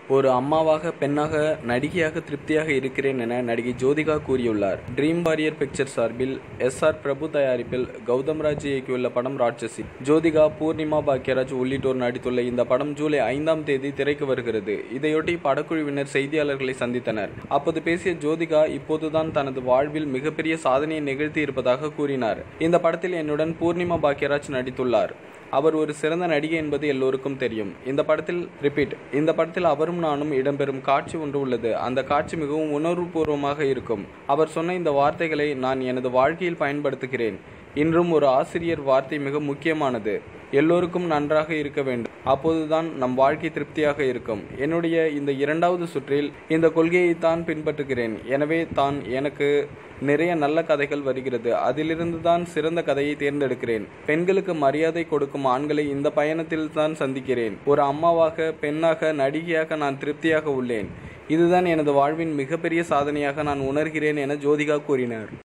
ஒரு அம்மாவாக பெண்ணாக நடிகையாக திருப்தியாக இருக்கிறேன் என நடிகை ஜோதிகா கூறியுள்ளார் ட்ரீம் வாரியர் பிக்சர் சார்பில் எஸ் ஆர் பிரபு தயாரிப்பில் கௌதம் ராஜ் இயக்கியுள்ள படம் ராட்சசி ஜோதிகா பூர்ணிமா பாக்யராஜ் உள்ளிட்டோர் நடித்துள்ள இந்த படம் ஜூலை ஐந்தாம் தேதி திரைக்கு வருகிறது இதையொட்டி படக்குழுவினர் செய்தியாளர்களை சந்தித்தனர் அப்போது பேசிய ஜோதிகா இப்போதுதான் தனது வாழ்வில் மிகப்பெரிய சாதனையை நிகழ்த்தி இருப்பதாக கூறினார் இந்த படத்தில் என்னுடன் பூர்ணிமா பாக்யராஜ் நடித்துள்ளார் அவர் ஒரு சிறந்த நடிகை என்பது எல்லோருக்கும் தெரியும் இந்த படத்தில் ரிப்பீட் இந்த படத்தில் அவரும் நானும் இடம்பெறும் காட்சி ஒன்று உள்ளது அந்த காட்சி மிகவும் உணர்வுபூர்வமாக இருக்கும் அவர் சொன்ன இந்த வார்த்தைகளை நான் எனது வாழ்க்கையில் பயன்படுத்துகிறேன் இன்றும் ஒரு ஆசிரியர் வார்த்தை மிக முக்கியமானது எல்லோருக்கும் நன்றாக இருக்க வேண்டும் அப்போதுதான் நம் வாழ்க்கை திருப்தியாக இருக்கும் என்னுடைய இந்த இரண்டாவது சுற்றில் இந்த கொள்கையை தான் பின்பற்றுகிறேன் எனவே தான் எனக்கு நிறைய நல்ல கதைகள் வருகிறது அதிலிருந்து தான் சிறந்த கதையை தேர்ந்தெடுக்கிறேன் பெண்களுக்கு மரியாதை கொடுக்கும் ஆண்களை இந்த பயணத்தில் தான் சந்திக்கிறேன் ஒரு அம்மாவாக பெண்ணாக நடிகையாக நான் திருப்தியாக உள்ளேன் இதுதான் எனது வாழ்வின் மிகப்பெரிய சாதனையாக நான் உணர்கிறேன் என ஜோதிகா கூறினார்